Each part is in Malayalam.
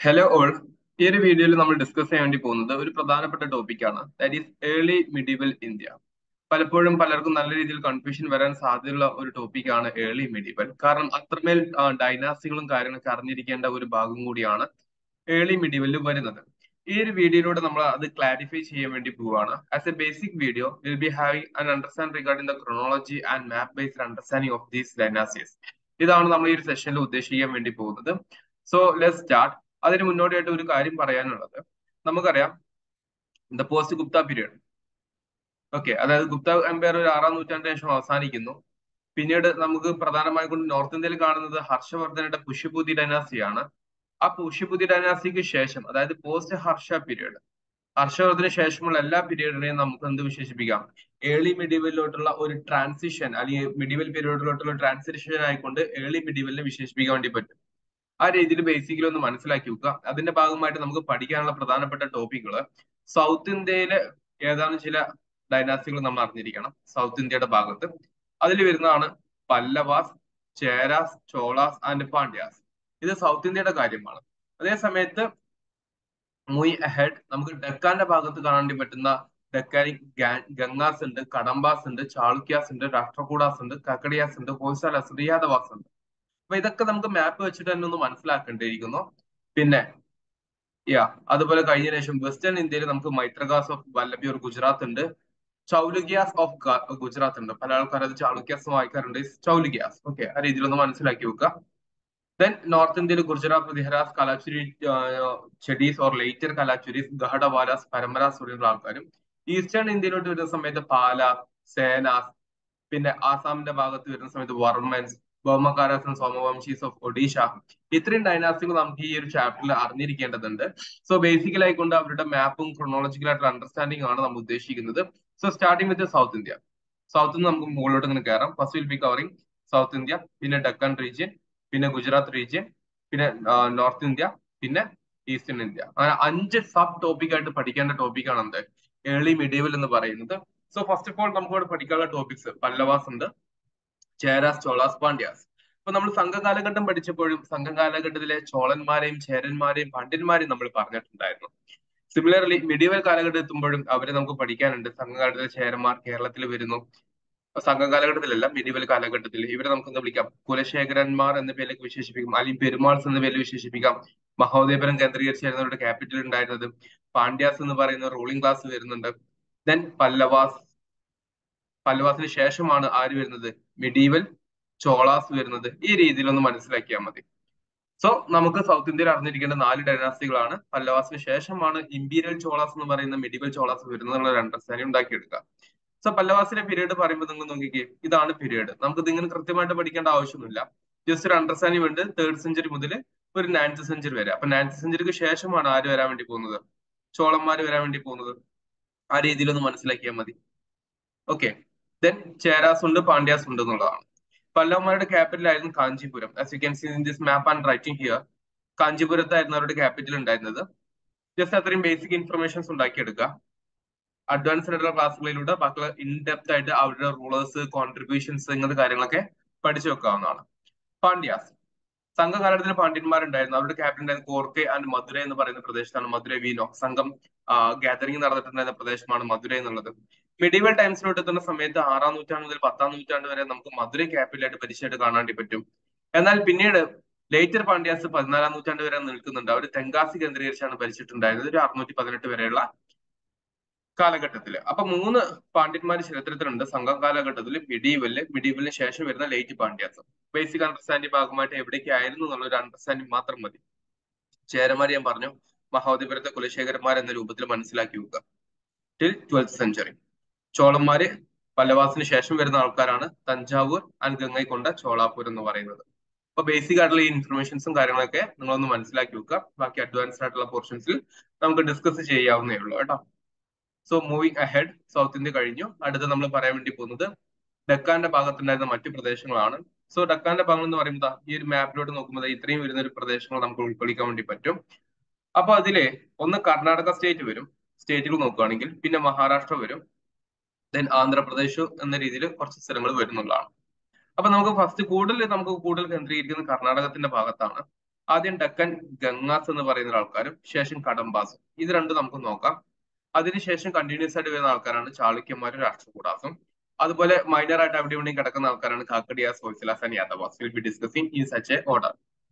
ഹലോ ഓൾ ഈ ഒരു വീഡിയോയിൽ നമ്മൾ ഡിസ്കസ് ചെയ്യാൻ വേണ്ടി പോകുന്നത് ഒരു പ്രധാനപ്പെട്ട ടോപ്പിക്കാണ് that is early medieval India പലപ്പോഴും പലർക്കും നല്ല രീതിയിൽ കൺഫ്യൂഷൻ വരാൻ സാധ്യതയുള്ള ഒരു ടോപ്പിക്കാണ് ഏർലി മിഡീവൽ കാരണം അത്രമേൽ ഡൈനാസികളും കാര്യങ്ങളൊക്കെ അറിഞ്ഞിരിക്കേണ്ട ഒരു ഭാഗം കൂടിയാണ് ഏർലി മിഡീവലിൽ വരുന്നത് ഈ ഒരു വീഡിയോയിലൂടെ നമ്മൾ അത് ക്ലാരിഫൈ ചെയ്യാൻ വേണ്ടി പോവുകയാണ് as a basic video will be having an understand regarding the chronology and map based understanding of these dynasties ഇതാണ് നമ്മൾ ഈ ഒരു സെഷനിൽ ഉദ്ദേശിക്കാൻ വേണ്ടി പോകുന്നത് സോ ലെറ്റ് സ്റ്റാർട്ട് അതിന് മുന്നോടിയായിട്ട് ഒരു കാര്യം പറയാനുള്ളത് നമുക്കറിയാം the post Gupta period okay അതായത് ഗുപ്ത എംപയർ ഒരു ആറാം നൂറ്റാണ്ടിന് ശേഷം അവസാനിക്കുന്നു പിന്നീട് നമുക്ക് പ്രധാനമായും കൊണ്ട് നോർത്ത് ഇന്ത്യയിൽ കാണുന്നത് ഹർഷവർദ്ധനയുടെ പുഷ്യപൂതി ഡൈനാസിയാണ് ആ പുഷ്യപൂതി ഡൈനാസിക്ക് ശേഷം അതായത് പോസ്റ്റ് ഹർഷ പീരീഡ് ഹർഷവർദ്ധന് ശേഷമുള്ള എല്ലാ പീരീഡിനെയും നമുക്ക് എന്ത് വിശേഷിപ്പിക്കാം ഏർലി മിഡീവലിലോട്ടുള്ള ഒരു ട്രാൻസിഷൻ അല്ലെങ്കിൽ മിഡീവൽ പീരീഡിലോട്ടുള്ള ട്രാൻസിഷൻ ആയിക്കൊണ്ട് ഏർലി മിഡീവലിനെ വിശേഷിപ്പിക്കാൻ വേണ്ടി പറ്റും ആ രീതിയിൽ ബേസിക്കലി ഒന്ന് മനസ്സിലാക്കി വെക്കുക അതിന്റെ ഭാഗമായിട്ട് നമുക്ക് പഠിക്കാനുള്ള പ്രധാനപ്പെട്ട ടോപ്പിക്കുകൾ സൗത്ത് ഇന്ത്യയിലെ ഏതാനും ചില ഡൈനാസികൾ നമ്മൾ അറിഞ്ഞിരിക്കണം സൗത്ത് ഇന്ത്യയുടെ ഭാഗത്ത് അതിൽ വരുന്നതാണ് പല്ലവാസ് ചേരാസ് ചോളാസ് ആൻഡ് പാണ്ഡ്യാസ് ഇത് സൗത്ത് ഇന്ത്യയുടെ കാര്യമാണ് അതേ സമയത്ത് മൂയ് അഹെഡ് നമുക്ക് ഡെക്കാന്റെ ഭാഗത്ത് കാണാൻ വേണ്ടി പറ്റുന്ന ഡെക്കാനി ഗംഗാസ് ഉണ്ട് കടമ്പാസ് ഉണ്ട് ചാളുക്യാസ് ഉണ്ട് രാഷ്ട്രകൂടാസ് ഉണ്ട് കക്കടിയാസ് ഉണ്ട് ഹോയ്സാലാസ് ഉണ്ട് യാദവാസ് ഉണ്ട് അപ്പൊ ഇതൊക്കെ നമുക്ക് മാപ്പ് വെച്ചിട്ട് തന്നെ ഒന്ന് മനസ്സിലാക്കേണ്ടിയിരിക്കുന്നു പിന്നെ യാ അതുപോലെ കഴിഞ്ഞ ശേഷം വെസ്റ്റേൺ ഇന്ത്യയിൽ നമുക്ക് മൈത്രഗാസ് ഓഫ് വല്ലഭ്യൂർ ഗുജറാത്ത് ഉണ്ട് ചൗലുഗ്യാസ് ഓഫ് ഗുജറാത്ത് ഉണ്ട് പല ആൾക്കാർ അത് ചാളുക്യാസ് വായിക്കാറുണ്ട് ചൗലുഗ്യാസ് ഓക്കെ ആ രീതിയിൽ ഒന്ന് മനസ്സിലാക്കി വെക്കുക ദെൻ നോർത്ത് ഇന്ത്യയിൽ ഗുജറാത്ത് ദിഹരാസ് കലാച്ചുരി ചെഡീസ് ഓർ ലേറ്റർ കലാച്ചുരീസ് ഗഹഡവാലാസ് പരമ്പരാസ് തുടങ്ങിയുള്ള ആൾക്കാരും ഈസ്റ്റേൺ ഇന്ത്യയിലോട്ട് വരുന്ന സമയത്ത് പാല സേനാസ് പിന്നെ ആസാമിന്റെ ഭാഗത്ത് വരുന്ന സമയത്ത് വർമ്മൻസ് ബോമകാരാസ് ആൻഡ് സോമവംശീസ് ഓഫ് ഒഡീഷ ഇത്രയും ഡൈനാസ്റ്റികൾ നമുക്ക് ഈ ഒരു ചാപ്റ്ററിൽ അറിഞ്ഞിരിക്കേണ്ടതുണ്ട് സോ ബേസിക്കലി ആയിക്കൊണ്ട് അവരുടെ മാപ്പും ക്രൊണോളജിക്കൽ ആയിട്ടുള്ള അണ്ടർസ്റ്റാൻഡിംഗ് ആണ് നമ്മൾ ഉദ്ദേശിക്കുന്നത് so starting with south India south നിന്ന് നമുക്ക് മുകളിലോട്ട് ഇങ്ങനെ കയറാം first will be covering south India പിന്നെ ഡക്കൺ റീജിയൻ പിന്നെ ഗുജറാത്ത് റീജിയൻ പിന്നെ നോർത്ത് ഇന്ത്യ പിന്നെ ഈസ്റ്റേൺ ഇന്ത്യ അങ്ങനെ അഞ്ച് സബ് ടോപ്പിക് ആയിട്ട് പഠിക്കേണ്ട ടോപ്പിക്കാണ് എന്ത് ഏർലി മിഡീവൽ എന്ന് പറയുന്നത് സോ ഫസ്റ്റ് ഓഫ് ഓൾ നമുക്ക് ഇവിടെ പഠിക്കാനുള്ള ടോപ്പിക്സ് പല്ലവാസ് ഉണ്ട് ചേരാസ് ചോളാസ് പാണ്ഡ്യാസ് അപ്പൊ നമ്മൾ സംഘകാലഘട്ടം പഠിച്ചപ്പോഴും സംഘകാലഘട്ടത്തിലെ ചോളന്മാരെയും ചേരന്മാരെയും പണ്ഡിതന്മാരെയും നമ്മൾ പറഞ്ഞിട്ടുണ്ടായിരുന്നു സിമിലർലി മിഡീവൽ കാലഘട്ടം എത്തുമ്പോഴും അവരെ നമുക്ക് പഠിക്കാനുണ്ട് സംഘകാലത്തിലെ ചേരന്മാർ കേരളത്തിൽ വരുന്നു സംഘകാലഘട്ടത്തിലല്ല മിഡീവൽ കാലഘട്ടത്തിൽ ഇവരെ നമുക്ക് എന്താ വിളിക്കാം കുലശേഖരന്മാർ എന്ന പേരിലേക്ക് വിശേഷിപ്പിക്കാം അല്ലെങ്കിൽ പെരുമാൾസ് എന്ന പേരിൽ വിശേഷിപ്പിക്കാം മഹോദയപുരം കേന്ദ്രീകരിച്ചായിരുന്നു അവരുടെ ക്യാപിറ്റൽ ഉണ്ടായിരുന്നത് പാണ്ഡ്യാസ് എന്ന് പറയുന്ന റൂളിംഗ് ക്ലാസ് വരുന്നുണ്ട് ദെൻ പല്ലവാസ് പല്ലവാസിന് ശേഷമാണ് ആര് വരുന്നത് മിഡീവൽ ചോളാസ് വരുന്നത് ഈ രീതിയിൽ ഒന്ന് മനസ്സിലാക്കിയാൽ മതി സോ നമുക്ക് സൗത്ത് ഇന്ത്യയിൽ അറിഞ്ഞിരിക്കേണ്ട നാല് ഡൈനാസ്റ്റികളാണ് പല്ലവാസിന് ശേഷമാണ് ഇമ്പീരിയൽ ചോളാസ് എന്ന് പറയുന്ന മിഡീവൽ ചോളാസ് വരുന്നത് ഒരു അണ്ടർസ്റ്റാൻഡിംഗ് ഉണ്ടാക്കിയെടുക്കുക സോ പല്ലവാസിന്റെ പീരീഡ് പറയുമ്പോൾ നിങ്ങൾ നോക്കിക്കേ ഇതാണ് പീരീഡ് നമുക്ക് ഇതിങ്ങനെ കൃത്യമായിട്ട് പഠിക്കേണ്ട ആവശ്യമൊന്നുമില്ല ജസ്റ്റ് ഒരു അണ്ടർസ്റ്റാൻഡിംഗ് ഉണ്ട് തേർഡ് സെഞ്ചുറി മുതൽ ഒരു നയൻത് സെഞ്ചുറി വരെ അപ്പൊ നയൻത് സെഞ്ചുറിക്ക് ശേഷമാണ് ആര് വരാൻ വേണ്ടി പോകുന്നത് ചോളന്മാർ വരാൻ വേണ്ടി പോകുന്നത് ആ രീതിയിൽ ഒന്ന് മനസ്സിലാക്കിയാൽ മതി ഓക്കെ ദെൻ ചേരാസ് ഉണ്ട് പാണ്ഡ്യാസ് ഉണ്ട് എന്നുള്ളതാണ് പല്ലവന്മാരുടെ ക്യാപിറ്റൽ ആയിരുന്നു Kanchipuram as you can see in this map and writing here കാഞ്ചീപുരത്തായിരുന്നു അവരുടെ ക്യാപിറ്റൽ ഉണ്ടായിരുന്നത് ജസ്റ്റ് അത്രയും ബേസിക് ഇൻഫർമേഷൻസ് ഉണ്ടാക്കിയെടുക്കുക അഡ്വാൻസ്ഡ് ആയിട്ടുള്ള ക്ലാസ്സുകളിലൂടെ ബാക്കിയുള്ള ഇൻഡെപ്ത് ആയിട്ട് അവരുടെ റൂളേഴ്സ് കോൺട്രിബ്യൂഷൻസ് ഇങ്ങനത്തെ കാര്യങ്ങളൊക്കെ പഠിച്ചു വെക്കാവുന്നതാണ് പാണ്ഡ്യാസ് സംഘകാലത്തിൽ പാണ്ഡ്യന്മാരുണ്ടായിരുന്നു അവരുടെ ക്യാപിറ്റൽ ഉണ്ടായിരുന്ന കോർക്കെ ആൻഡ് മധുര എന്ന് പറയുന്ന പ്രദേശത്താണ് മധുര വീനോ സംഘം ഗാദറിംഗ് നടന്നിട്ടുണ്ടായിരുന്ന പ്രദേശമാണ് മധുര എന്നുള്ളത് മിഡീവൽ ടൈംസിലോട്ട് എത്തുന്ന സമയത്ത് ആറാം നൂറ്റാണ്ട് മുതൽ പത്താം നൂറ്റാണ്ട് വരെ നമുക്ക് മധുര ക്യാപിറ്റലായിട്ട് പരിചയമായിട്ട് കാണാൻ വേണ്ടി പറ്റും എന്നാൽ പിന്നീട് ലേറ്റർ പാണ്ഡ്യാസ് പതിനാലാം നൂറ്റാണ്ട് വരെ നിൽക്കുന്നുണ്ട് അവർ തെങ്കാസി കേന്ദ്രീകരിച്ചാണ് ഭരിച്ചിട്ടുണ്ടായിരുന്നത് ഒരു അറുന്നൂറ്റി പതിനെട്ട് വരെയുള്ള കാലഘട്ടത്തിൽ അപ്പൊ മൂന്ന് പാണ്ഡ്യന്മാർ ചരിത്രത്തിലുണ്ട് സംഘം കാലഘട്ടത്തിൽ മിഡീവല് മിഡീവലിന് ശേഷം വരുന്ന ലേറ്റ് പാണ്ഡ്യാസ് ബേസിക് അണ്ടർസ്റ്റാൻഡിംഗ് ഭാഗമായിട്ട് എവിടേക്ക് ആയിരുന്നു എന്നുള്ള ഒരു അണ്ടർസ്റ്റാൻഡിംഗ് മാത്രം മതി ചേരന്മാർ ഞാൻ പറഞ്ഞു മഹോദയപുരത്തെ കുലശേഖരന്മാർ എന്ന രൂപത്തിൽ മനസ്സിലാക്കി വെക്കുക ടിൽ ട്വൽത്ത് സെഞ്ചുറി ചോളന്മാര് പല്ലവാസിന് ശേഷം വരുന്ന ആൾക്കാരാണ് തഞ്ചാവൂർ ആൻഡ് ഗംഗൈക്കൊണ്ട ചോളാപൂർ എന്ന് പറയുന്നത് അപ്പൊ ബേസിക് ആയിട്ടുള്ള ഈ ഇൻഫർമേഷൻസും കാര്യങ്ങളൊക്കെ നിങ്ങളൊന്ന് മനസ്സിലാക്കി വെക്കുക ബാക്കി അഡ്വാൻസ്ഡ് ആയിട്ടുള്ള പോർഷൻസിൽ നമുക്ക് ഡിസ്കസ് ചെയ്യാവുന്നേ ഉള്ളൂ കേട്ടോ so moving ahead south India കഴിഞ്ഞു അടുത്ത് നമ്മൾ പറയാൻ വേണ്ടി പോകുന്നത് ഡക്കാന്റെ ഭാഗത്തുണ്ടായിരുന്ന മറ്റു പ്രദേശങ്ങളാണ് സോ ഡക്കാന്റെ ഭാഗം എന്ന് പറയുമ്പോൾ ഈ ഒരു മാപ്പിലോട്ട് നോക്കുമ്പോൾ ഇത്രയും വരുന്ന ഒരു പ്രദേശങ്ങൾ നമുക്ക് ഉൾക്കൊള്ളിക്കാൻ വേണ്ടി പറ്റും അപ്പൊ അതില് ഒന്ന് കർണാടക സ്റ്റേറ്റ് വരും സ്റ്റേറ്റുകൾ നോക്കുകയാണെങ്കിൽ പിന്നെ മഹാരാഷ്ട്ര വരും ദെൻ ആന്ധ്രാപ്രദേശ് എന്ന രീതിയിൽ കുറച്ച് സ്ഥലങ്ങൾ വരുന്നുള്ളതാണ് അപ്പൊ നമുക്ക് ഫസ്റ്റ് കൂടുതൽ നമുക്ക് കൂടുതൽ കേന്ദ്രീകരിക്കുന്നത് കർണാടകത്തിന്റെ ഭാഗത്താണ് ആദ്യം ഡക്കൻ ഗംഗാസ് എന്ന് പറയുന്ന ആൾക്കാരും ശേഷം കടമ്പാസും ഇത് രണ്ടും നമുക്ക് നോക്കാം അതിനുശേഷം കണ്ടിന്യൂസ് ആയിട്ട് വരുന്ന ആൾക്കാരാണ് ചാളുക്യന്മാരും രാഷ്ട്രകൂടാസും അതുപോലെ മൈനർ ആയിട്ട് അവിടെ ഇവിടെയും കിടക്കുന്ന ആൾക്കാരാണ് Kakatiyas Hoysalas and Yadavas will be discussing in such a order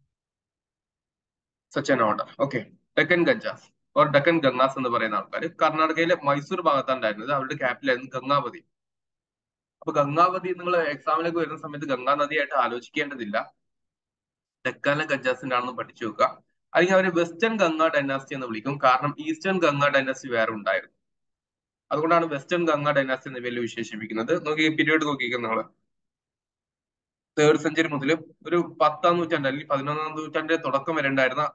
such an order okay Deccan Gangas or Deccan Gangas എന്ന് പറയുന്ന ആൾക്കാർ കർണാടകയിലെ മൈസൂർ ഭാഗത്താണ് ഉണ്ടായിരുന്നത് അവരുടെ ക്യാപിറ്റൽ ആയിരുന്നു ഗംഗാവതി അപ്പൊ ഗംഗാവതി നിങ്ങൾ എക്സാമിലേക്ക് വരുന്ന സമയത്ത് ഗംഗാ നദിയായിട്ട് ആലോചിക്കേണ്ടതില്ല ഡക്കാനിലെ ഗഞ്ചാസിന്റെ ആണെന്ന് പഠിച്ചു വെക്കുക അല്ലെങ്കിൽ അവര് വെസ്റ്റേൺ ഗംഗാ ഡൈനാസ്റ്റി എന്ന് വിളിക്കും കാരണം ഈസ്റ്റേൺ ഗംഗാ ഡൈനാസ്റ്റി വേറെ ഉണ്ടായിരുന്നു അതുകൊണ്ടാണ് വെസ്റ്റേൺ ഗംഗാ ഡൈനാസ്റ്റി എന്ന പേരിൽ വിശേഷിപ്പിക്കുന്നത് നോക്കി പീരീഡ് നോക്കിക്കുക നിങ്ങൾ തേർഡ് സെഞ്ചുറി മുതൽ ഒരു പത്താം നൂറ്റാണ്ട് അല്ലെങ്കിൽ പതിനൊന്നാം നൂറ്റാണ്ടിന്റെ തുടക്കം വരെ ഉണ്ടായിരുന്ന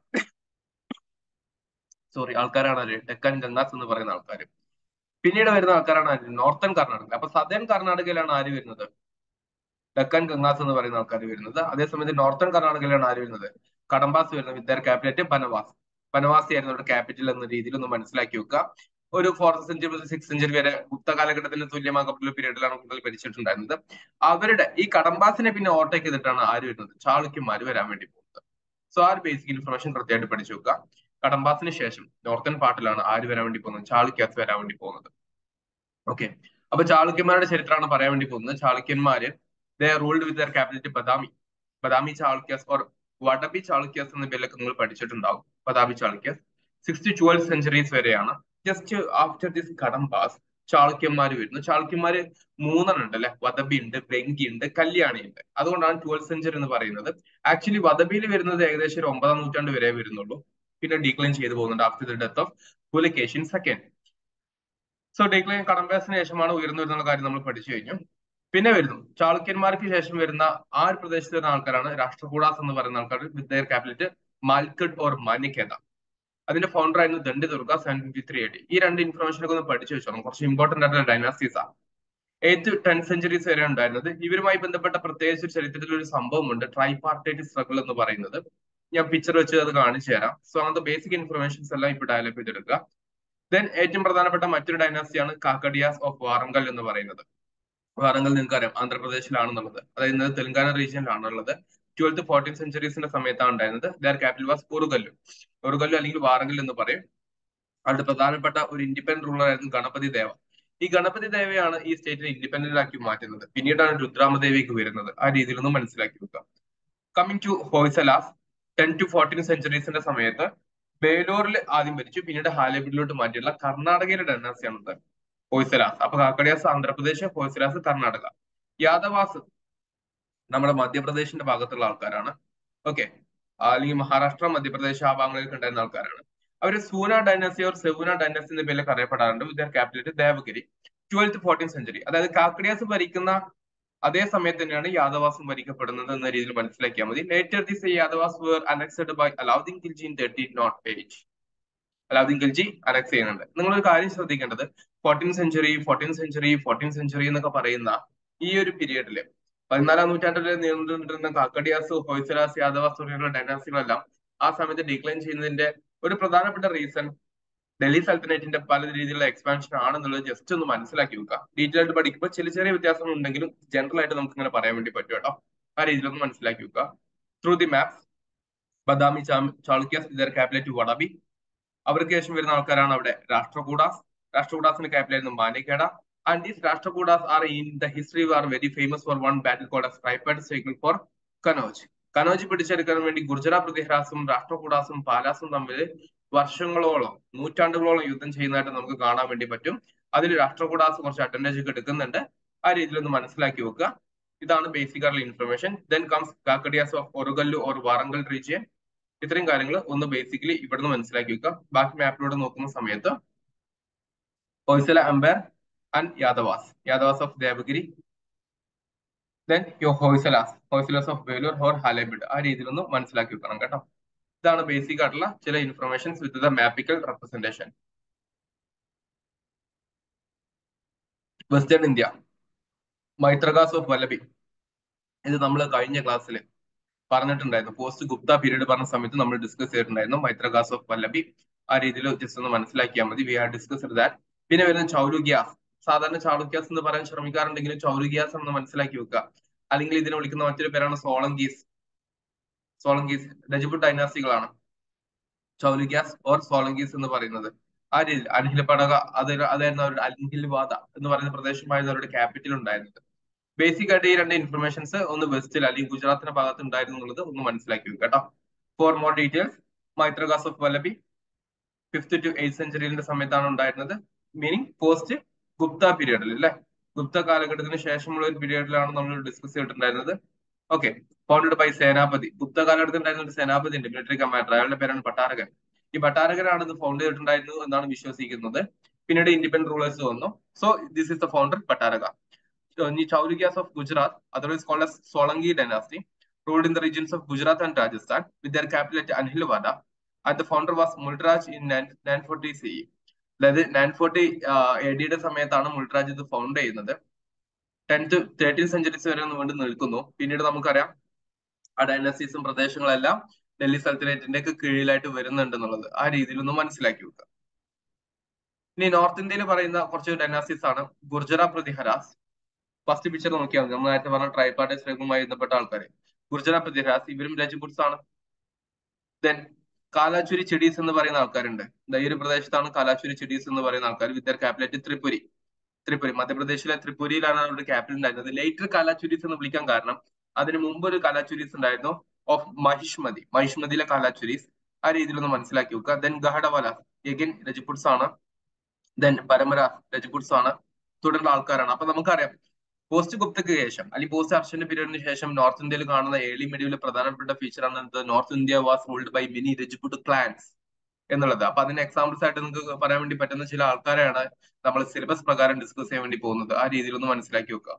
സോറി ആൾക്കാരാണ് ആര് ഡെക്കൻ ഗംഗാസ് എന്ന് പറയുന്ന ആൾക്കാർ പിന്നീട് വരുന്ന ആൾക്കാരാണ് ആര് നോർത്തേൺ കർണാടക അപ്പൊ സദേൺ കർണാടകയിലാണ് ആര് വരുന്നത് ഡെക്കൻ ഗംഗാസ് എന്ന് പറയുന്ന ആൾക്കാർ വരുന്നത് അതേസമയത്ത് നോർത്തേൺ കർണാടകയിലാണ് ആര് വരുന്നത് കടമ്പാസ് വരുന്നത് വിത്ത് ദർ ക്യാപിറ്റൽ ബനവാസ് ബനവാസി ആയിരുന്നു അവരുടെ ക്യാപിറ്റൽ എന്ന രീതിയിൽ ഒന്ന് മനസ്സിലാക്കി വെക്കുക ഒരു ഫോർത്ത് സെഞ്ചുറി മുതൽ സിക്സ് സെഞ്ചുറി വരെ ഗുപ്ത കാലഘട്ടത്തിന് തുല്യമാക്കപ്പെട്ട പീരീഡിലാണ് കൂടുതൽ ഭരിച്ചിട്ടുണ്ടായിരുന്നത് അവരുടെ ഈ കടമ്പാസിനെ പിന്നെ ഓവർടേക്ക് ചെയ്തിട്ടാണ് ആര് വരുന്നത് ചാളുക്യന്മാർ വരാൻ വേണ്ടി പോകുന്നത് സോ ആ ഒരു ബേസിക് ഇൻഫർമേഷൻ കൃത്യമായിട്ട് പഠിച്ചു വെക്കുക കടമ്പാസിന് ശേഷം നോർത്തേൺ പാർട്ടിലാണ് ആര് വരാൻ വേണ്ടി പോകുന്നത് ചാളുക്യാസ് വരാൻ വേണ്ടി പോകുന്നത് ഓക്കെ അപ്പൊ ചാളുക്യന്മാരുടെ ചരിത്രമാണ് പറയാൻ വേണ്ടി പോകുന്നത് ചാളുക്യന്മാര് they ruled with their capital Badami Badami Chalukyas or Vatapi Chalukyas എന്ന പേരിലൊക്കെ നിങ്ങൾ പഠിച്ചിട്ടുണ്ടാവും Badami Chalukyas six to twelve centuries വരെയാണ് ജസ്റ്റ് ആഫ്റ്റർ ദിസ് കടമ്പാസ് ചാളുക്യന്മാർ വരുന്നു ചാളുക്യന്മാര് മൂന്നെണ്ണം ഉണ്ട് അല്ലെ വദബി ഉണ്ട് വെങ്കി ഉണ്ട് കല്യാണി ഉണ്ട് അതുകൊണ്ടാണ് ട്വൽവ് സെഞ്ചുറി എന്ന് പറയുന്നത് ആക്ച്വലി വദബിയിൽ വരുന്നത് ഏകദേശം ഒരു ഒമ്പതാം നൂറ്റാണ്ട് വരെ വരുന്നുള്ളൂ പിന്നെ ഡീക്ലൈൻ ചെയ്തു പോകുന്നുണ്ട് after the death of Pulakeshin second so decline കടമ്പാസിന് ശേഷമാണ് ഉയർന്നു വരുന്ന കാര്യം നമ്മൾ പഠിച്ചു കഴിഞ്ഞു പിന്നെ വരുന്നു ചാളുക്യന്മാർക്ക് ശേഷം വരുന്ന ആ ഒരു പ്രദേശത്ത് വരുന്ന ആൾക്കാരാണ് രാഷ്ട്രകൂടാസ് എന്ന് പറയുന്ന ആൾക്കാർ with their capital Malkhed or Manyakheta അതിന്റെ ഫൗണ്ടർ ആയിരുന്നു Dantidurga seven fifty three eighty ഈ രണ്ട് ഇൻഫർമേഷൻ ഒക്കെ ഒന്ന് പഠിച്ചു വെച്ചോണം കുറച്ച് ഇമ്പോർട്ടന്റ് ആയിട്ടുള്ള ഡൈനാസ്റ്റീസ് ആണ് എയ്ത്ത് ടെൻ സെഞ്ചുറീസ് വരെ ഉണ്ടായിരുന്നത് ഇവരുമായി ബന്ധപ്പെട്ട പ്രത്യേകിച്ച് ഒരു ചരിത്രത്തിൽ ഒരു സംഭവമുണ്ട് ട്രൈപാർട്ടേറ്റ് സ്ട്രഗിൾ എന്ന് പറയുന്നത് ഞാൻ പിക്ചർ വെച്ച് അത് കാണിച്ചു തരാം സോ അങ്ങനത്തെ ബേസിക് ഇൻഫർമേഷൻസ് എല്ലാം ഇപ്പൊ ഡെവലപ്പ് ചെയ്തെടുക്കുക ദെൻ ഏറ്റവും പ്രധാനപ്പെട്ട മറ്റൊരു ഡൈനാസ്റ്റിയാണ് കാക്കഡിയാസ് ഓഫ് വാറങ്കൽ എന്ന് പറയുന്നത് വാറങ്കൽ നിങ്ങൾക്ക് അറിയാം ആന്ധ്രാപ്രദേശിലാണെന്നുള്ളത് അതായത് ഇന്നത് തെലങ്കാന റീജിയനിലാണ് ഉള്ളത് ട്വൽത്ത് ഫോർട്ടീൻ സെഞ്ചുറീസിന്റെ സമയത്താണ് ഉണ്ടായിരുന്നത് their capital was Orugallu Orugallu അല്ലെങ്കിൽ വാറങ്കൽ എന്ന് പറയും അവരുടെ പ്രധാനപ്പെട്ട ഒരു ഇൻഡിപെൻഡന്റ് റൂളർ ആയിരുന്നു ഗണപതി ദേവ ഈ ഗണപതി ദേവയാണ് ഈ സ്റ്റേറ്റിനെ ഇൻഡിപെൻഡന്റ് ആക്കി മാറ്റുന്നത് പിന്നീടാണ് രുദ്രാമദേവിക്ക് വരുന്നത് ആ രീതിയിലൊന്നും മനസ്സിലാക്കി വെക്കുക coming to Hoysalas ten to fourteen സെഞ്ചുറീസിന്റെ സമയത്ത് ബേലൂരിൽ ആദ്യം ഭരിച്ചു പിന്നീട് ഹാലേബിഡിലോട്ട് മാറ്റിയുള്ള കർണാടകയിലെ ഡൈനാസിയാണത് ഹോയ്സലാസ് അപ്പൊ കാക്കഡിയാസ് ആന്ധ്രാപ്രദേശ് ഹോയ്സലാസ് കർണാടക യാദവാസ് നമ്മുടെ മധ്യപ്രദേശിന്റെ ഭാഗത്തുള്ള ആൾക്കാരാണ് ഓക്കെ അല്ലെങ്കിൽ മഹാരാഷ്ട്ര മധ്യപ്രദേശ് ആ ഭാഗങ്ങളിലേക്ക് ഉണ്ടായിരുന്ന ആൾക്കാരാണ് അവര് സൂന ഡൈനസി ഓർ സെവൂന ഡൈനസി എന്ന പേരിലൊക്കെ അറിയപ്പെടാറുണ്ട് with capital Devagiri twelfth fourteen century അതായത് കാക്കഡിയാസ് ഭരിക്കുന്ന അതേ സമയത്ത് തന്നെയാണ് യാദവാസും ഭരിക്കപ്പെടുന്നത് എന്ന രീതിയിൽ മനസ്സിലാക്കിയാൽ മതി later this Yadavas were annexed by Alauddin Khilji in thirteen നോട്ട് പേജ് അലാവുദ്ദീൻ ഖിൽജി അനക്സ് ചെയ്യുന്നുണ്ട് നിങ്ങളൊരു കാര്യം ശ്രദ്ധിക്കേണ്ടത് fourteen century fourteen century fourteen century എന്നൊക്കെ പറയുന്ന ഈ ഒരു പീരീഡില് പതിനാലാം നൂറ്റാണ്ടിൽ നീണ്ടുകൊണ്ടിരുന്ന കാക്കഡിയാസ് ഹോയ്സലാസ് യാദവാസ് തുടങ്ങിയുള്ള ഡൈനാസികളെല്ലാം ആ സമയത്ത് ഡിക്ലൈൻ ചെയ്യുന്നതിന്റെ ഒരു പ്രധാനപ്പെട്ട റീസൺ ഡൽഹി സൽത്തനേറ്റിന്റെ പല രീതിയിലുള്ള എക്സ്പാൻഷൻ ആണെന്നുള്ളത് ജസ്റ്റ് ഒന്ന് മനസ്സിലാക്കി വെക്കുക ഡീറ്റെയിൽ ആയിട്ട് പഠിക്കുമ്പോൾ ചെറിയ ചെറിയ വ്യത്യാസങ്ങൾ ഉണ്ടെങ്കിലും ജനറൽ ആയിട്ട് നമുക്ക് ഇങ്ങനെ പറയാൻ വേണ്ടി പറ്റും കേട്ടോ ആ രീതിയിലൊന്ന് മനസ്സിലാക്കി വെക്കുക through the maps Badami Chalukyas their capital Vatapi അവർക്ക് ശേഷം വരുന്ന ആൾക്കാരാണ് അവിടെ രാഷ്ട്രകൂടാസ് രാഷ്ട്രകൂടാസിന്റെ ക്യാപിറ്റലായിരുന്നു Manyakheta and these Rashtrakutas are in the history are very famous for one battle called tripartite struggle for Kannauj Kannauj പിടിച്ചെടുക്കാൻ വേണ്ടി ഗുർജറാത്ത് പ്രതിഹാസും രാഷ്ട്രകൂടാസും പാലാസും തമ്മിൽ വർഷങ്ങളോളം നൂറ്റാണ്ടുകളോളം യുദ്ധം ചെയ്യുന്നതായിട്ട് നമുക്ക് കാണാൻ വേണ്ടി പറ്റും അതിൽ രാഷ്ട്രകൂടാസ് കുറച്ച് അഡ്വാൻറ്റേജ് ഒക്കെ എടുക്കുന്നുണ്ട് ആ രീതിയിൽ ഒന്ന് മനസ്സിലാക്കി വെക്കുക ഇതാണ് ബേസിക് ആയിട്ടുള്ള information then comes Kakatiyas of Orugallu or Warangal region ഇത്രയും കാര്യങ്ങൾ ഒന്ന് ബേസിക്കലി ഇവിടുന്ന് മനസ്സിലാക്കി വെക്കുക ബാക്കി മാപ്പിലൂടെ നോക്കുന്ന സമയത്ത് ഹോയ്സല അംബർ and Yadavas Yadavas of Devagiri then യോ ഹോയ്സലാസ് ഹോയ്സലാസ് ഓഫ് വേലൂർ ഹോർ ഹാലേബിഡ് ആ രീതിയിലൊന്ന് മനസ്സിലാക്കി വെക്കണം കേട്ടോ ഇതാണ് ബേസിക് ആയിട്ടുള്ള ചില informations with the mappical representation western India Maitrakas of Vallabhi ഇത് നമ്മൾ കഴിഞ്ഞ ക്ലാസ്സിൽ പറഞ്ഞിട്ടുണ്ടായിരുന്നു പോസ്റ്റ് ഗുപ്ത പീരീഡ് പറഞ്ഞ സമയത്ത് നമ്മൾ ഡിസ്കസ് ചെയ്തിട്ടുണ്ടായിരുന്നു മൈത്രകാസ് ഓഫ് വല്ലഭി ആ രീതിയിൽ ജസ്റ്റ് ഒന്ന് മനസ്സിലാക്കിയാൽ മതി വി ഹാവ് ഡിസ്കസ് ദാറ്റ് പിന്നെ വരുന്ന ചൗലുഗ്യാസ് സാധാരണ ചാളുക്യാസ് എന്ന് പറയാൻ ശ്രമിക്കാറുണ്ടെങ്കിലും ചൗലുഗ്യാസ് എന്ന് മനസ്സിലാക്കി വെക്കുക അല്ലെങ്കിൽ ഇതിനെ വിളിക്കുന്ന മറ്റൊരു പേരാണ് സോളങ്കീസ് സോളങ്കീസ് രജപുട്ട് ഡൈനാസ്റ്റികളാണ് ചൗലിക്യാസ് ഓർ സോളങ്കീസ് എന്ന് പറയുന്നത് ആ രീതിയിൽ അൻഹിൽ പടക അത് അതായിരുന്നു അവരുടെ അൻഹിൽ വാദ എന്ന് പറയുന്ന പ്രദേശമായിരുന്നു അവരുടെ ക്യാപിറ്റൽ ഉണ്ടായിരുന്നത് ബേസിക് ആയിട്ട് ഈ രണ്ട് ഇൻഫർമേഷൻസ് ഒന്ന് വെസ്റ്റിൽ അല്ലെങ്കിൽ ഗുജറാത്തിന്റെ ഭാഗത്ത് ഉണ്ടായിരുന്നു എന്നുള്ളത് ഒന്ന് മനസ്സിലാക്കി വെക്കുക കേട്ടോ for more details Maitrakas of Vallabhi fifth to eight സെഞ്ചുറിയുടെ സമയത്താണ് ഉണ്ടായിരുന്നത് മീനിങ് പോസ്റ്റ് ഗുപ്ത പീരീഡിൽ അല്ലെ ഗുപ്ത കാലഘട്ടത്തിന് ശേഷമുള്ള ഒരു പീരീഡിലാണ് നമ്മൾ ഡിസ്കസ് ചെയ്തിട്ടുണ്ടായിരുന്നത് okay founded by Senapati Gupta കാലഘട്ടത്തിൽ ഉണ്ടായിരുന്ന ഒരു സേനാപതി ഉണ്ട് മിലിറ്ററി കമാൻഡർ അയാളുടെ പേരാണ് പട്ടാരകൻ ഈ പട്ടാരകനാണ് ഇത് ഫൗണ്ട് ചെയ്തിട്ടുണ്ടായിരുന്നത് എന്നാണ് വിശ്വസിക്കുന്നത് പിന്നീട് ഇൻഡിപെൻഡന്റ് റൂളേഴ്സ് വന്നു so this is the founder Bhattaraka the Chaulukyas of Gujarat, otherwise called as Solangi dynasty, ruled in the regions of Gujarat and Rajasthan with their capital at Anhilwada. And the founder was Multraj in 940 CE. അതായത് നയൻ ഫോർട്ടി എ ഡിയുടെ സമയത്താണ് മുൾട്രാജ് ഇത് ഫൗണ്ട് ചെയ്യുന്നത് ടെൻത്ത് തേർട്ടീൻ സെഞ്ചുറീസ് വരെ വേണ്ടി നിൽക്കുന്നു പിന്നീട് നമുക്കറിയാം ആ ഡൈനസ്റ്റീസും പ്രദേശങ്ങളെല്ലാം ഡൽഹി സൽത്തനേറ്റിന്റെ ഒക്കെ കീഴിലായിട്ട് വരുന്നുണ്ട് എന്നുള്ളത് ആ രീതിയിൽ ഒന്ന് മനസ്സിലാക്കി വെക്കുക ഇനി നോർത്ത് ഇന്ത്യയിൽ പറയുന്ന കുറച്ച് ഡൈനാസ്റ്റീസ് ആണ് ഗുർജറ പ്രതിഹരാസ് ഫസ്റ്റ് പിക്ചർ നോക്കിയാൽ മതി നമ്മൾ നേരത്തെ പറഞ്ഞ ട്രൈപാർട്ടൈസ് രംഗവുമായി ബന്ധപ്പെട്ട ആൾക്കാർ ഗുർജറ പ്രതിഹാസ് ഇവരും രജപുട്സ് ആണ് ദെൻ കാലാച്ചുരി ചെഡീസ് എന്ന് പറയുന്ന ആൾക്കാരുണ്ട് ഈ ഒരു പ്രദേശത്താണ് കാലാച്ചുരി ചെഡീസ് എന്ന് പറയുന്ന ആൾക്കാർ വിത്ത് ക്യാപിറ്റൽ ത്രിപുരി ത്രിപുരി മധ്യപ്രദേശിലെ ത്രിപുരിയിലാണ് അവരുടെ ക്യാപിറ്റൽ ഉണ്ടായിരുന്നത് ലേറ്റർ കാലാച്ചുരീസ് എന്ന് വിളിക്കാൻ കാരണം അതിന് മുമ്പ് ഒരു കാലാച്ചുരീസ് ഉണ്ടായിരുന്നു ഓഫ് മഹിഷ്മതി മഹിഷ്മതിയിലെ കാലാച്ചുരീസ് ആ രീതിയിൽ ഒന്ന് മനസ്സിലാക്കി വെക്കുക ദെൻ ഗഹഡവാല എഗിൻ രജപുട്സ് ആണ് ദെൻ പരമര രജപുട്സ് ആണ് തുടർന്ന ആൾക്കാരാണ് അപ്പൊ നമുക്കറിയാം പോസ്റ്റ് ഗുപ്തക്ക് ശേഷം അല്ലെങ്കിൽ പോസ്റ്റ് അർഷന്റെ പീരീഡിന് ശേഷം നോർത്ത് ഇന്ത്യയിൽ കാണുന്ന ഏർലി മീഡിയയിലെ പ്രധാനപ്പെട്ട ഫീച്ചർ ആണ് north India was ruled by many Rajput clans എന്നുള്ളത് അപ്പൊ അതിന് എക്സാമ്പിൾസ് ആയിട്ട് നിങ്ങൾക്ക് പറയാൻ വേണ്ടി പറ്റുന്ന ചില ആൾക്കാരെയാണ് നമ്മൾ സിലബസ് പ്രകാരം ഡിസ്കസ് ചെയ്യാൻ വേണ്ടി പോകുന്നത് ആ രീതിയിൽ ഒന്ന് മനസ്സിലാക്കി വെക്കുക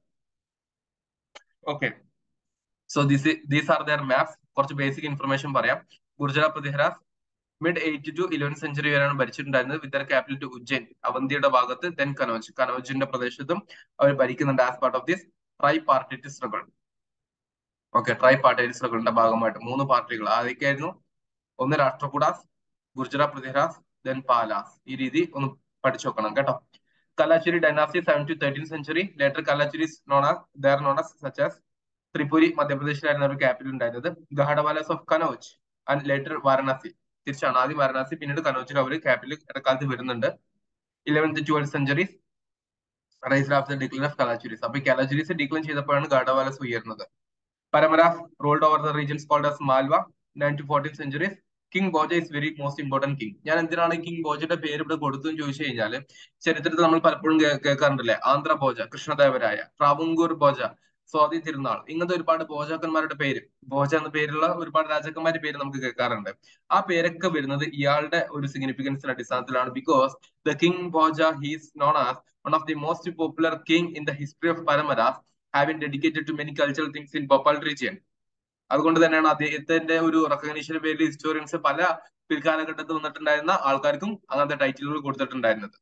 okay so this these are their maps കുറച്ച് ബേസിക് ഇൻഫർമേഷൻ പറയാം Gurjara Pratiharas mid eight to eleven century വരെയാണ് ഭരിച്ചിട്ടുണ്ടായിരുന്നത് വിത്ത് ക്യാപിറ്റൽ ടു ഉജ്ജൈൻ അവന്തിയുടെ ഭാഗത്ത് ദെൻ കനോജ് കനോജിന്റെ പ്രദേശത്തും അവർ ഭരിക്കുന്നുണ്ട് as part of this tri party struggle okay tri party സ്ട്രഗിളിന്റെ ഭാഗമായിട്ട് മൂന്ന് പാർട്ടികൾ ആദ്യമൊക്കെയായിരുന്നു ഒന്ന് രാഷ്ട്രകൂടാസ് ഗുർജറ പ്രതിഹരാസ് ദെൻ പാലാസ് ഈ രീതി ഒന്ന് പഠിച്ചു വെക്കണം കേട്ടോ Kalachuri dynasty seven to thirteen century later Kalachuri known as their known as such as Tripuri മധ്യപ്രദേശിലായിരുന്നു ഒരു ക്യാപിറ്റൽ ഉണ്ടായിരുന്നത് Gahadavalas of Kanauj and later Varanasi തിരിച്ചാണ് ആദ്യം വാരണാസി പിന്നീട് കനോജിൽ അവർ ക്യാപിറ്റൽ ഇടക്കാലത്ത് വരുന്നുണ്ട് eleventh twelfth centuries rise after decline of Kalachuris അപ്പൊ കലാച്ചുരീസ് ഡിക്ലൈൻ ചെയ്തപ്പോഴാണ് ഗാഡവാലസ് ഉയർന്നത് Paramaras ruled over the regions called as Malwa nine to fourteen centuries king Bhoja is very most important king ഞാൻ എന്തിനാണ് കിങ് ബോജയുടെ പേര് ഇവിടെ കൊടുത്തു ചോദിച്ചു കഴിഞ്ഞാൽ ചരിത്രത്തിൽ നമ്മൾ പലപ്പോഴും കേൾക്കാറുണ്ടല്ലേ ആന്ധ്ര ബോജ കൃഷ്ണദേവരായ ട്രാവുങ്കൂർ ബോജ സ്വാതി തിരുനാൾ ഇങ്ങനത്തെ ഒരുപാട് ബോജാക്കന്മാരുടെ പേര് ബോജ എന്ന പേരുള്ള ഒരുപാട് രാജാക്കന്മാരുടെ പേര് നമുക്ക് കേൾക്കാറുണ്ട് ആ പേരൊക്കെ വരുന്നത് ഇയാളുടെ ഒരു സിഗ്നിഫിക്കൻസിന്റെ അടിസ്ഥാനത്തിലാണ് because the king Bhoja he's known as one of the most popular king in the history of Paramaras having dedicated to many cultural things in Bhopal region അതുകൊണ്ട് തന്നെയാണ് അദ്ദേഹത്തിന്റെ ഒരു റെക്കഗ്നീഷന്റെ പേരിൽ ഹിസ്റ്റോറിയൻസ് പല പിൽക്കാലഘട്ടത്തിൽ വന്നിട്ടുണ്ടായിരുന്ന ആൾക്കാർക്കും അങ്ങനത്തെ ടൈറ്റിലുകൾ കൊടുത്തിട്ടുണ്ടായിരുന്നത്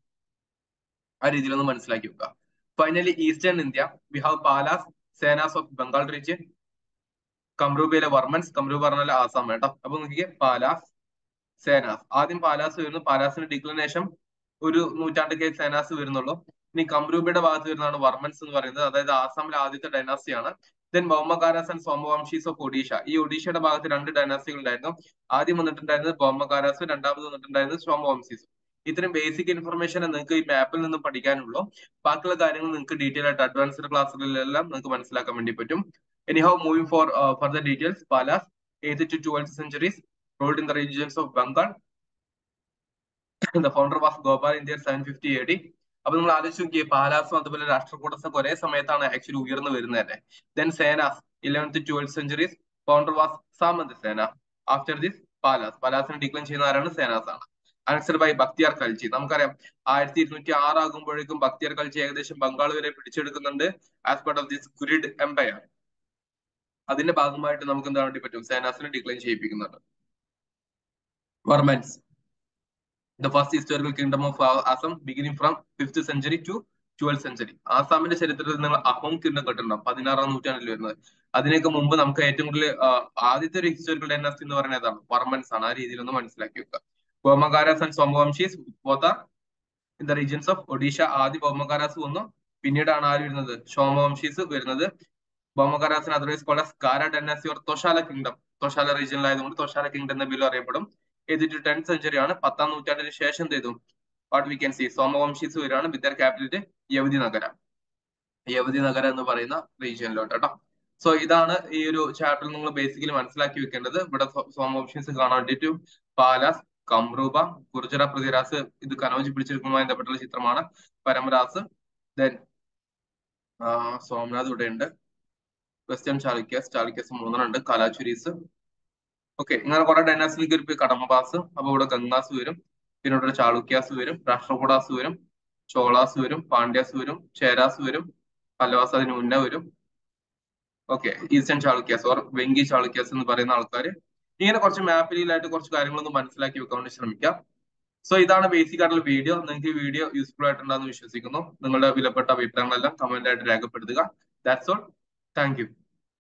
ആ രീതിയിലൊന്ന് മനസ്സിലാക്കി വെക്കുക finally eastern India we have Palas Senas of Bengal region കമ്രൂബയിലെ വർമൻസ് കമ്രൂബ് പറഞ്ഞാൽ ആസാം കേട്ടോ അപ്പൊ നോക്കിയേ പാലാസ് സേനാസ് ആദ്യം പാലാസ് വരുന്നു പാലാസിന്റെ ഡിക്ലിനേഷൻ ഒരു നൂറ്റാണ്ടൊക്കെ സേനാസ് വരുന്നുള്ളൂ ഇനി കമ്രൂബയുടെ ഭാഗത്ത് വരുന്നതാണ് വർമൻസ് എന്ന് പറയുന്നത് അതായത് ആസാമിലെ ആദ്യത്തെ ഡൈനാസ്റ്റിയാണ് then Bhaumakaras and Somavamshis of Odisha ഈ ഒഡീഷയുടെ ഭാഗത്ത് രണ്ട് ഡൈനാസ്റ്റികൾ ഉണ്ടായിരുന്നു ആദ്യം വന്നിട്ടുണ്ടായിരുന്നത് ബൗമകാരാസ് രണ്ടാമത് വന്നിട്ടുണ്ടായിരുന്നത് സോമവംശീസ് ഇത്രയും ബേസിക് ഇൻഫർമേഷൻ നിങ്ങൾക്ക് ഈ മാപ്പിൽ നിന്ന് പഠിക്കാനുള്ളൂ ബാക്കിയുള്ള കാര്യങ്ങൾ നിങ്ങൾക്ക് ഡീറ്റെയിൽ ആയിട്ട് അഡ്വാൻസ്ഡ് ക്ലാസ്സുകളിലെല്ലാം നിങ്ങൾക്ക് മനസ്സിലാക്കാൻ വേണ്ടി പറ്റും anyhow moving for further details Palas eighth to twelfth centuries ruled in the regions of Bengal the founder was Gopal India seven fifty A D അപ്പൊ നമ്മൾ ആലോചിച്ച് നോക്കിയേ പാലാസും അതുപോലെ രാഷ്ട്രകൂടസും ഒരേ സമയത്താണ് ആക്ച്വലി ഉയർന്നു വരുന്നത് തന്നെ then Senas eleventh twelfth centuries founder was Samant Sena after this Palas പാലാസിനെ ഡിക്ലൈൻ ചെയ്യുന്ന ആരാണ് സേനാസ് ആണ് ആൻസർ ബൈ ബക്തിയാർ കൽച്ചി നമുക്കറിയാം ആയിരത്തി ഇരുന്നൂറ്റി ആറ് ആകുമ്പോഴേക്കും ബക്തിയാർ കൽച്ചി ഏകദേശം ബംഗാൾ വരെ പിടിച്ചെടുക്കുന്നുണ്ട് as part of this Ghurid empire അതിന്റെ ഭാഗമായിട്ട് നമുക്ക് എന്താണ് വേണ്ടി പറ്റും സേനാസിനെ ഡിക്ലൈൻ ചെയ്യിപ്പിക്കുന്നുണ്ട് Varmans the first historical kingdom of Assam beginning from fifth century to twelfth century ആസാമിന്റെ ചരിത്രത്തിൽ നിങ്ങൾ അഹോം കിങ്ഡം കേട്ടിട്ടുണ്ടാവും പതിനാറാം നൂറ്റാണ്ടിൽ വരുന്നത് അതിനൊക്കെ മുമ്പ് നമുക്ക് ഏറ്റവും കൂടുതൽ ആദ്യത്തെ ഒരു ഹിസ്റ്റോറിക്കൽ ഡൈനാസ്റ്റി എന്ന് പറയുന്നത് ഏതാണ് വർമൻസ് ആണ് ആ രീതിയിൽ ഒന്ന് മനസ്സിലാക്കി വെക്കുക Bhaumakaras and Somavamshis both in the regions of Odisha ആദ്യ ബോമകാരാസ് വന്നു പിന്നീടാണ് ആര് വരുന്നത് സോമവംശീസ് വരുന്നത് ബോമകാരാസിന് otherwise called as Kara dynasty or Toshala kingdom Toshala റീജിയനിലായതുകൊണ്ട് തൊഷാല കിങ്ഡം എന്ന പേരിൽ അറിയപ്പെടും ഏത് ടു ടെൻ സെഞ്ചുറി ആണ് പത്താം നൂറ്റാണ്ടിന് ശേഷം എന്ത് ചെയ്തു what we can see Somavamshis വരികയാണ് വിത്ത് ദർ ക്യാപിറ്റൽ യവതി നഗര യവതി നഗര എന്ന് പറയുന്ന റീജിയനിലോട്ട് കേട്ടോ സോ ഇതാണ് ഈ ഒരു ചാപ്റ്റർ നിങ്ങൾ ബേസിക്കലി മനസ്സിലാക്കി വെക്കേണ്ടത് ഇവിടെ സോമവംശീസ് കാണാൻ വേണ്ടിയിട്ട് പാലാസ് കമ്രൂപ ഗുർജറ പൃഥ്വിരാസ് ഇത് കനോജ് പിടിച്ചെടുക്കുന്നതുമായി ബന്ധപ്പെട്ടുള്ള ചിത്രമാണ് പരമരാസ് ദെൻ സോമനാഥ് ഇവിടെ ഉണ്ട് വെസ്റ്റേൺ ചാലുക്യാസ് ചാലുക്യാസ് മൂന്നെണ്ണം ഉണ്ട് കലാചുരീസ് ഓക്കെ ഇങ്ങനെ കുറെ ഡൈനാസ്റ്റിക് ഗ്രൂപ്പ് കടമബാസ് അപ്പൊ ഇവിടെ ഗംഗാസ് വരും പിന്നെ ഇവിടെ ചാളുക്യാസ് വരും രാഷ്ട്രകൂടാസ് വരും ചോളാസ് വരും പാണ്ഡ്യാസ് വരും ചേരാസ് വരും പല്ലവാസ് അതിന് മുന്നേ വരും okay eastern Chalukyas or Vengi Chalukyas എന്ന് പറയുന്ന ആൾക്കാർ ഇങ്ങനെ കുറച്ച് മാപ്പിലായിട്ട് കുറച്ച് കാര്യങ്ങളൊന്ന് മനസ്സിലാക്കി വെക്കാൻ വേണ്ടി ശ്രമിക്കാം സോ ഇതാണ് ബേസിക് ആയിട്ടുള്ള വീഡിയോ നിങ്ങൾക്ക് ഈ വീഡിയോ യൂസ്ഫുൾ ആയിട്ടുണ്ടെന്ന് വിശ്വസിക്കുന്നു നിങ്ങളുടെ വിലപ്പെട്ട അഭിപ്രായങ്ങളെല്ലാം കമന്റ് ആയിട്ട് രേഖപ്പെടുത്തുക ദാറ്റ്സ് ഓൾ താങ്ക് യു